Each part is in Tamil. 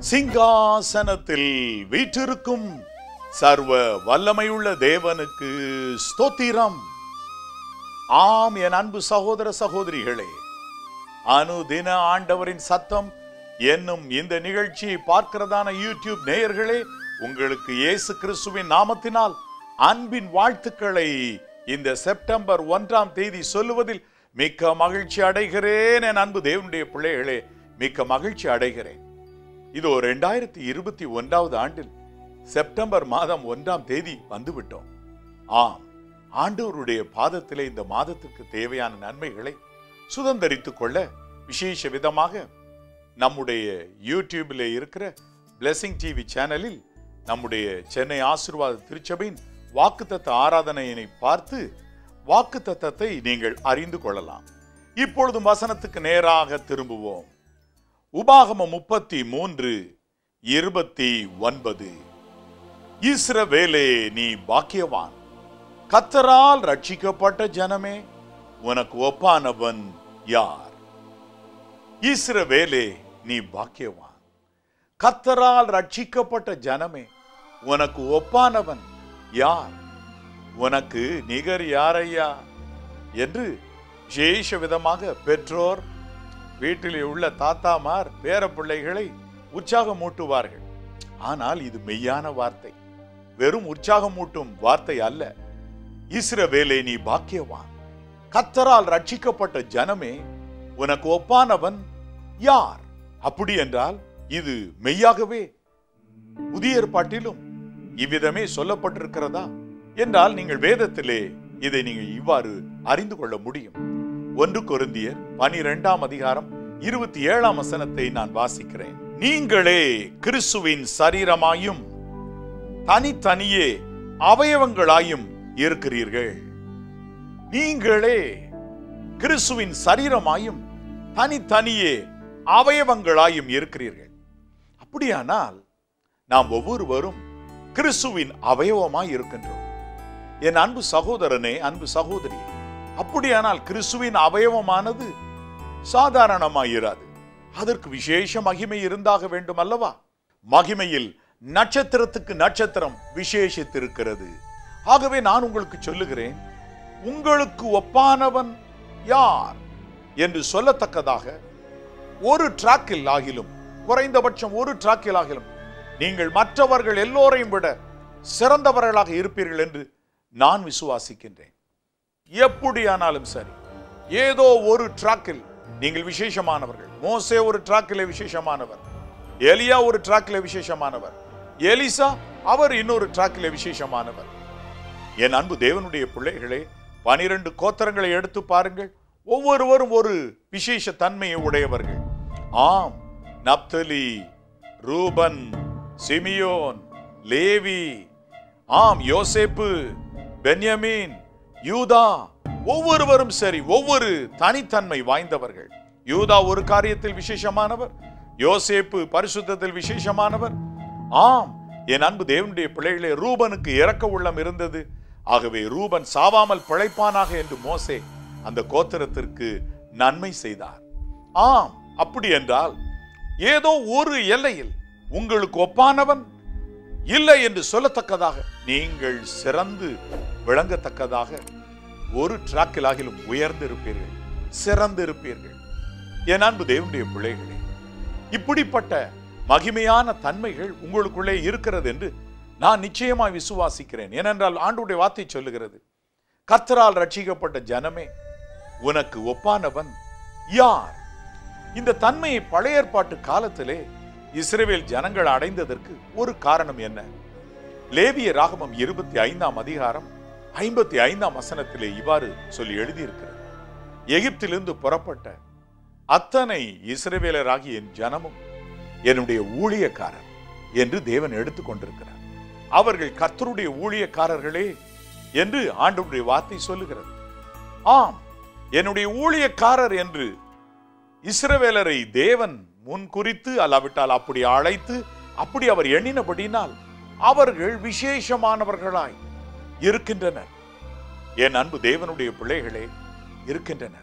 சிங்காசனத்தில் வீற்றிருக்கும் சர்வ வல்லமையுள்ள தேவனுக்கு ஸ்தோத்திரம் ஆம் என் அன்பு சகோதர சகோதரிகளே அனுதின ஆண்டவரின் சத்தம் என்னும் இந்த நிகழ்ச்சியை பார்க்கிறதான யூடியூப் நேயர்களே உங்களுக்கு இயேசு கிறிஸ்துவின் நாமத்தினால் அன்பின் வாழ்த்துக்களை இந்த செப்டம்பர் ஒன்றாம் தேதி சொல்லுவதில் மிக்க மகிழ்ச்சி அடைகிறேன் என் அன்பு தேவனுடைய பிள்ளைகளே மிக்க மகிழ்ச்சி அடைகிறேன் இதோ ரெண்டாயிரத்தி இருபத்தி ஒன்றாவது ஆண்டில் செப்டம்பர் மாதம் ஒன்றாம் தேதி வந்துவிட்டோம் ஆம் ஆண்டவருடைய பாதத்திலே இந்த மாதத்துக்கு தேவையான நன்மைகளை சுதந்தரித்துக் கொள்ள விசேஷ விதமாக நம்முடைய யூடியூபில் இருக்கிற பிளெஸிங் டிவி சேனலில் நம்முடைய சென்னை ஆசீர்வாத திருச்சபையின் வாக்குத்தத்த ஆராதனையினை பார்த்து வாக்குத்தத்தத்தை நீங்கள் அறிந்து கொள்ளலாம் இப்பொழுதும் வசனத்துக்கு நேராக திரும்புவோம் உபாகமம் முப்பத்தி மூன்று இருபத்தி ஒன்பது இஸ்ரவேலே நீ பாக்கியவான் கத்தரால் ரட்சிக்கப்பட்ட ஜனமே உனக்கு ஒப்பானவன் யார் இஸ்ரவேலே நீ பாக்கியவான் கத்தரால் ரட்சிக்கப்பட்ட ஜனமே உனக்கு ஒப்பானவன் யார் உனக்கு நிகர் யாரையா என்று விசேஷ விதமாக பெற்றோர் வீட்டிலே உள்ள தாத்தாமார் பேர பிள்ளைகளை உற்சாகமூட்டுவார்கள் ஆனால் இது மெய்யான வார்த்தை வெறும் உற்சாகமூட்டும் வார்த்தை அல்ல இஸ்ரவேலே நீ பாக்கியவான் கத்தரால் ரட்சிக்கப்பட்ட ஜனமே உனக்கு ஒப்பானவன் யார் அப்படி என்றால் இது மெய்யாகவே புதிய ஏற்பாட்டிலும் இவ்விதமே சொல்லப்பட்டிருக்கிறதா என்றால் நீங்கள் வேதத்திலே இதை நீங்கள் இவ்வாறு அறிந்து கொள்ள முடியும் ஒன்று கொருந்தியர் பனிரெண்டாம் அதிகாரம் இருபத்தி ஏழாம் வசனத்தை நான் வாசிக்கிறேன் நீங்களே கிறிஸ்துவின் சரீரமாயும் தனித்தனியே அவயவங்களாயும் இருக்கிறீர்கள் நீங்களே கிறிஸ்துவின் சரீரமாயும் தனித்தனியே அவயவங்களாயும் இருக்கிறீர்கள் அப்படியானால் நாம் ஒவ்வொருவரும் கிறிஸ்துவின் அவயவமாய் இருக்கின்றோம் என் அன்பு சகோதரனே அன்பு சகோதரி அப்படியானால் கிறிஸ்துவின் அவயவமானது சாதாரணமாயிராது அதற்கு விசேஷ மகிமை இருந்தாக வேண்டும் அல்லவா மகிமையில் நட்சத்திரத்துக்கு நட்சத்திரம் விசேஷித்திருக்கிறது ஆகவே நான் உங்களுக்கு சொல்லுகிறேன் உங்களுக்கு ஒப்பானவன் யார் என்று சொல்லத்தக்கதாக ஒரு டிராக்கில் ஆகிலும் குறைந்தபட்சம் ஒரு டிராக்கில் ஆகிலும் நீங்கள் மற்றவர்கள் எல்லோரையும் விட சிறந்தவர்களாக இருப்பீர்கள் என்று நான் விசுவாசிக்கின்றேன் எப்படியானாலும் சரி ஏதோ ஒரு டிராக்கில் நீங்கள் விசேஷமானவர்கள் மோசே ஒரு டிராக்கிலே விசேஷமானவர் எலியா ஒரு டிராக்கிலே விசேஷமானவர் எலிசா அவர் இன்னொரு டிராக்கிலே விசேஷமானவர் என் அன்பு தேவனுடைய பிள்ளைகளே பனிரெண்டு கோத்திரங்களை எடுத்து பாருங்கள் ஒவ்வொருவரும் ஒரு விசேஷ தன்மையை உடையவர்கள் ஆம் நப்தலி ரூபன் சிமியோன் லேவி ஆம் யோசேப்பு பென்யமீன் யூதா ஒவ்வொருவரும் சரி ஒவ்வொரு தனித்தன்மை வாய்ந்தவர்கள் யூதா ஒரு காரியத்தில் விசேஷமானவர் யோசேப்பு பரிசுத்தத்தில் விசேஷமானவர் ஆம் என் அன்பு தேவனுடைய பிள்ளைகளே ரூபனுக்கு இறக்க உள்ளம் இருந்தது ஆகவே ரூபன் சாவாமல் பிழைப்பானாக என்று மோசே அந்த கோத்திரத்திற்கு நன்மை செய்தார் ஆம் அப்படி என்றால் ஏதோ ஒரு எல்லையில் உங்களுக்கு ஒப்பானவன் இல்லை என்று சொல்லத்தக்கதாக நீங்கள் சிறந்து விளங்கத்தக்கதாக ஒரு டிராக்கில் ஆகிலும் உயர்ந்து இருப்பீர்கள் சிறந்து இருப்பீர்கள் என் அன்பு தேவனுடைய பிள்ளைகளே இப்படிப்பட்ட மகிமையான தன்மைகள் உங்களுக்குள்ளே இருக்கிறது என்று நான் நிச்சயமாய் விசுவாசிக்கிறேன் ஏனென்றால் ஆண்டுடைய வார்த்தை சொல்லுகிறது கர்த்தரால் ரட்சிக்கப்பட்ட ஜனமே உனக்கு ஒப்பானவன் யார் இந்த தன்மையை பழைய ஏற்பாட்டு காலத்திலே இஸ்ரேல் ஜனங்கள் அடைந்ததற்கு ஒரு காரணம் என்ன லேவிய ராகமம் இருபத்தி ஐந்தாம் அதிகாரம் ஐம்பத்தி ஐந்தாம் வசனத்திலே இவ்வாறு சொல்லி எழுதியிருக்கிறது எகிப்திலிருந்து புறப்பட்ட அத்தனை இஸ்ரவேலராகிய என் ஜனமும் என்னுடைய ஊழியக்காரர் என்று தேவன் எடுத்துக்கொண்டிருக்கிறார் அவர்கள் கர்த்தருடைய ஊழியக்காரர்களே என்று ஆண்டவருடைய வார்த்தை சொல்லுகிறது ஆம் என்னுடைய ஊழியக்காரர் என்று இஸ்ரவேலரை தேவன் முன் குறித்து அல்லாவிட்டால் அப்படி அழைத்து அப்படி அவர் எண்ணினபடினால் அவர்கள் விசேஷமானவர்களாய் இருக்கின்றனர் என் அன்பு தேவனுடைய பிள்ளைகளே இருக்கின்றனர்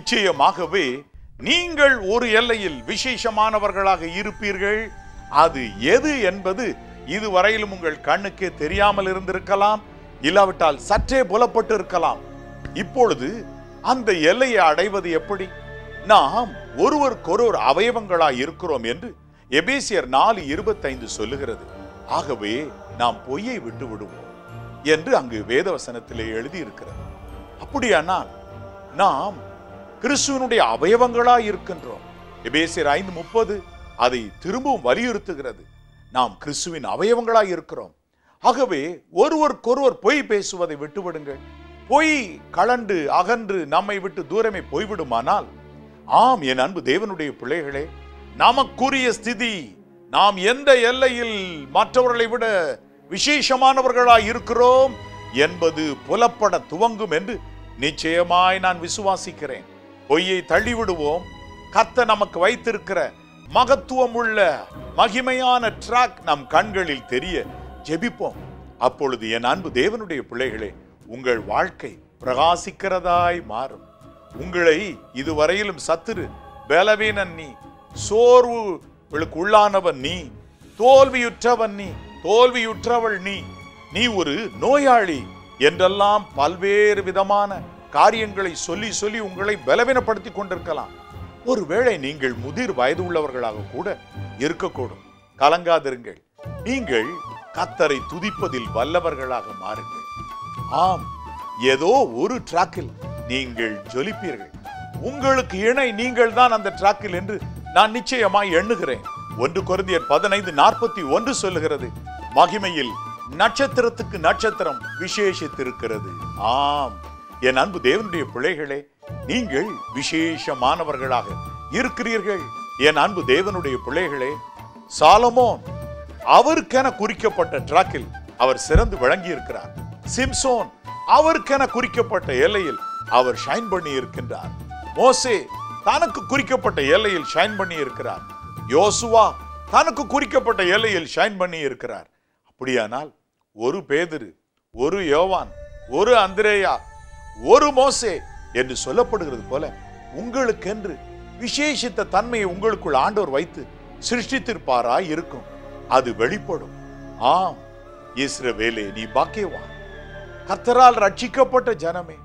நிச்சயமாகவே நீங்கள் ஒரு எல்லையில் விசேஷமானவர்களாக இருப்பீர்கள் அது எது என்பது இதுவரையிலும் உங்கள் கண்ணுக்கே தெரியாமல் இருந்திருக்கலாம் இல்லாவிட்டால் சற்றே புலப்பட்டு இருக்கலாம் இப்பொழுது அந்த எல்லையை அடைவது எப்படி நாம் ஒருவருக்கொருவர் அவயவங்களாய் இருக்கிறோம் என்று எபேசியர் நாலு இருபத்தைந்து சொல்லுகிறது ஆகவே நாம் பொய்யை விட்டு விடுவோம் என்று அங்கு வேதவசனத்திலே எழுதியிருக்கிறது அப்படியானால் நாம் கிறிஸ்துவனுடைய அவயவங்களாய் இருக்கின்றோம் எபேசியர் ஐந்து முப்பது அதை திரும்பவும் வலியுறுத்துகிறது நாம் கிறிஸ்துவின் அவயவங்களாய் இருக்கிறோம் ஆகவே ஒருவருக்கொருவர் பொய் பேசுவதை விட்டுவிடுங்கள் பொய் கலண்டு அகன்று நம்மை விட்டு தூரமே போய்விடுமானால் ஆம் என் அன்பு தேவனுடைய பிள்ளைகளே நமக்குரிய ஸ்திதி நாம் எந்த எல்லையில் மற்றவர்களை விட விசேஷமானவர்களாய் இருக்கிறோம் என்பது புலப்பட துவங்கும் என்று நிச்சயமாய் நான் விசுவாசிக்கிறேன் பொய்யை தள்ளிவிடுவோம் கர்த்தர் நமக்கு வைத்திருக்கிற மகத்துவம் உள்ள மகிமையான ட்ராக் நம் கண்களில் தெரிய ஜெபிப்போம் அப்பொழுது என் அன்பு தேவனுடைய பிள்ளைகளே உங்கள் வாழ்க்கை பிரகாசிக்கிறதாய் மாறும் உங்களை இதுவரையிலும் சத்துரு பலவீனன் நீ சோர்வுகளுக்கு உள்ளானவன் நீ தோல்வியுற்றவன் நீ தோல்வியுற்றவள் நீ நீ ஒரு நோயாளி என்றெல்லாம் பல்வேறு விதமான காரியங்களை சொல்லி சொல்லி உங்களை பலவீனப்படுத்தி கொண்டிருக்கலாம் ஒருவேளை நீங்கள் முதிர் வயது உள்ளவர்களாக கூட இருக்கக்கூடும் கலங்காதிருங்கள் நீங்கள் கத்தரை துதிப்பதில் வல்லவர்களாக மாறுங்கள் ஆம் ஏதோ ஒரு டிராக்கில் நீங்கள் ஜொலிப்பீர்கள் உங்களுக்கு இணை நீங்கள் தான் அந்த டிராக்கில் என்று நான் நிச்சயமாய் எண்ணுகிறேன் ஒன்று கொரிந்தியர் பதினைந்து நாற்பத்தி ஒன்று சொல்லுகிறது மகிமையில் நட்சத்திரத்துக்கு நட்சத்திரம் விசேஷித்திருக்கிறது ஆம் என் அன்பு தேவனுடைய பிள்ளைகளே நீங்கள் விசேஷமானவர்களாக இருக்கிறீர்கள் என் அன்பு தேவனுடைய பிள்ளைகளே சாலமோன் அவருக்கென குறிக்கப்பட்ட டிராக்கில் அவர் சிறந்து விளங்கி இருக்கிறார் சிம்சோன் அவருக்கென குறிக்கப்பட்ட எல்லையில் அவர் ஷைன் பண்ணி இருக்கின்றார் மோசே தனக்கு குறிக்கப்பட்ட எல்லையில் ஷைன் பண்ணி இருக்கிறார் யோசுவா தனக்கு குறிக்கப்பட்ட எல்லையில் ஷைன் பண்ணி இருக்கிறார் அப்படியானால் ஒரு பேதுரு ஒரு யோவான் ஒரு அந்திரேயா ஒரு மோசே என்று சொல்லப்படுகிறது போல உங்களுக்கென்று விசேஷித்த தன்மையை உங்களுக்குள் ஆண்டவர் வைத்து சிருஷ்டித்திருப்பாராய் இருக்கும் அது வெளிப்படும் ஆம் இஸ்ரவேலே நீ பாக்கியவான் கர்த்தரால் ரட்சிக்கப்பட்ட ஜனமே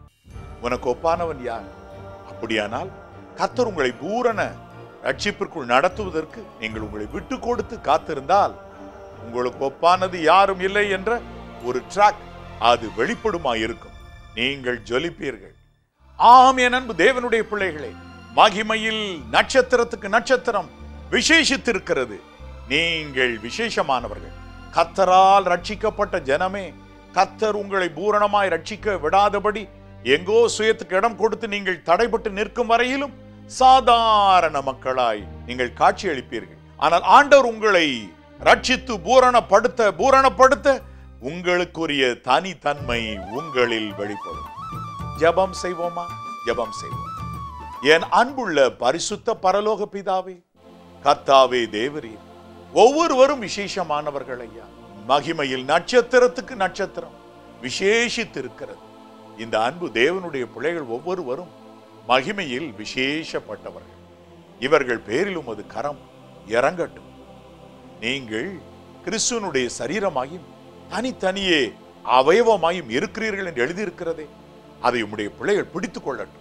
உனக்கு ஒப்பானவன் யார் அப்படியானால் கர்த்தர் உங்களை பூரண ரட்சிப்பிற்குள் நடத்துவதற்கு நீங்கள் உங்களை விட்டு கொடுத்து காத்திருந்தால் உங்களுக்கு ஒப்பானது யாரும் இல்லை என்ற ஒரு ட்ராக் அது வெளிப்படுமாயிருக்கும் நீங்கள் ஜொலிப்பீர்கள் ஆம் என் அன்பு தேவனுடைய பிள்ளைகளே மகிமையில் நட்சத்திரத்துக்கு நட்சத்திரம் விசேஷித்திருக்கிறது நீங்கள் விசேஷமானவர்கள் கத்தரால் ரட்சிக்கப்பட்ட ஜனமே கத்தர் உங்களை பூரணமாய் ரட்சிக்க விடாதபடி எங்கோ சுயத்துக்கு இடம் கொடுத்து நீங்கள் தடைபட்டு நிற்கும் வரையிலும் சாதாரண மக்களாய் நீங்கள் காட்சி அளிப்பீர்கள் ஆனால் ஆண்டவர் உங்களை ரட்சித்து பூரணப்படுத்த பூரணப்படுத்த உங்களுக்குரிய தனித்தன்மை உங்களில் வெளிப்படும் ஜெபம் செய்வோமா ஜெபம் செய்வோம் என் அன்புள்ள பரிசுத்த பரலோக பிதாவே கர்த்தாவே தேவரீர் ஒவ்வொருவரும் விசேஷமானவர்கள் ஐயா மகிமையில் நட்சத்திரத்துக்கு நட்சத்திரம் விசேஷித்திருக்கிறது இந்த அன்பு தேவனுடைய பிள்ளைகள் ஒவ்வொருவரும் மகிமையில் விசேஷப்பட்டவர்கள் இவர்கள் பேரிலும் அது கரம் இறங்கட்டும் நீங்கள் கிறிஸ்துவனுடைய சரீரமாயும் தனித்தனியே அவயவமாயும் இருக்கிறீர்கள் என்று எழுதியிருக்கிறதே அதை உம்முடைய பிள்ளைகள் பிடித்துக் கொள்ளட்டும்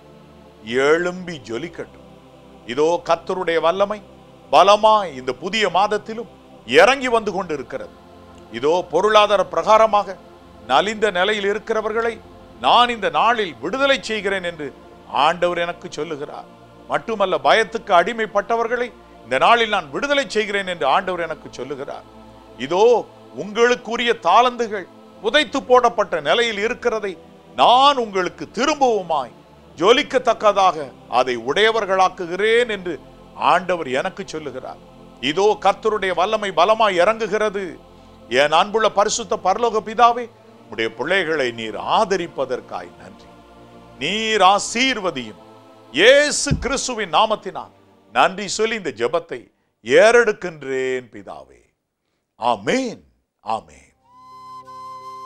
எழும்பி ஜொலிக்கட்டும் இதோ கர்த்தருடைய வல்லமை பலமாய் இந்த புதிய மாதத்திலும் இறங்கி வந்து கொண்டு இருக்கிறது இதோ பொருளாதார பிரகாரமாக நலிந்த நிலையில் இருக்கிறவர்களை நான் இந்த நாளில் விடுதலை செய்கிறேன் என்று ஆண்டவர் எனக்கு சொல்லுகிறார் மட்டுமல்ல பயத்துக்கு அடிமைப்பட்டவர்களை இந்த நாளில் நான் விடுதலை செய்கிறேன் என்று ஆண்டவர் எனக்கு சொல்லுகிறார் இதோ உங்களுக்குரிய தாளந்துகள் புதைத்து போடப்பட்ட நிலையில் இருக்கிறதை நான் உங்களுக்கு திரும்பவுமாய் ஜொலிக்கத்தக்கதாக அதை உடையவர்களாக்குகிறேன் என்று ஆண்டவர் எனக்கு சொல்லுகிறார் இதோ கர்த்தருடைய வல்லமை பலமாய் இறங்குகிறது என் அன்புள்ள பரிசுத்த பரலோக பிதாவே உடைய பிள்ளைகளை நீர் ஆதரிப்பதற்காய் நன்றி நீர் ஆசீர்வதியும் இயேசு கிறிஸ்துவின் நாமத்தினால் நன்றி சொல்லி இந்த ஜெபத்தை ஏறெடுக்கின்றேன் பிதாவே ஆமேன் ஆமேன்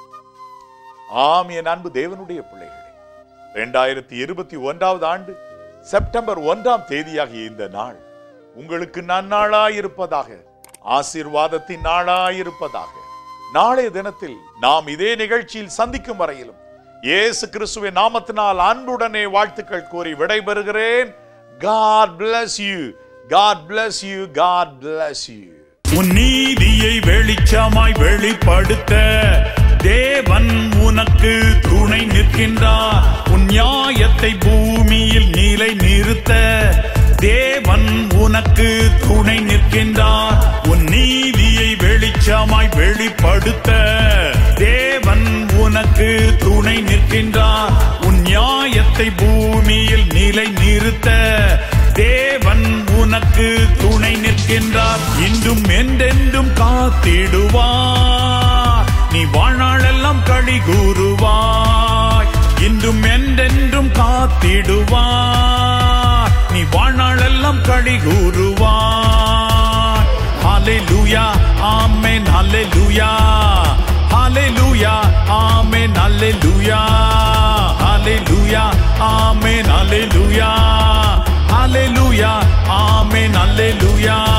ஆம் என் அன்பு தேவனுடைய பிள்ளைகளே இரண்டாயிரத்தி இருபத்தி ஒன்றாவது ஆண்டு செப்டம்பர் ஒன்றாம் தேதியாகிய இந்த நாள் உங்களுக்கு நன்னாளாயிருப்பதாக ஆசீர்வாதத்தின் நாளாயிருப்பதாக நாளைய தினத்தில் நாம் இதே நிகழ்ச்சியில் சந்திக்கும் வரையிலும் இயேசு கிறிஸ்துவின் நாமத்தினால் அன்புடனே வாழ்த்துக்கள் கூறி விடைபெறுகிறேன் God bless you. God bless you. God bless you. உன் நீதியை வெளிச்சமாய் வெளிப்படுத்த தேவன் உனக்கு துணை நிற்கின்றார் உன் நியாயத்தை பூமியில் நிலை நிறுத்த தேவன் உனக்கு துணை நிற்கின்றார் உன் நீதியை வெளிச்சமாய் வெளிப்படுத்த தேவன் உனக்கு துணை நிற்கின்றார் உன் நியாயத்தை பூமியில் நிலை நிறுத்த தேவன் உனக்கு துணை நிற்கின்றார் இன்றும் என்றென்றும் காத்திடுவார் நீ வாழ்நாளெல்லாம் களி கூறுவாய் இன்றும் என்றென்றும் காத்திடுவார் நீ வாழ்நாளெல்லாம் களி கூறுவாய் ஹalleluya ஆமென் ஹalleluya ஹalleluya ஆமென் ஹalleluya ஹalleluya ஆமென் ஹalleluya ஹalleluya ஆமென் ஹalleluya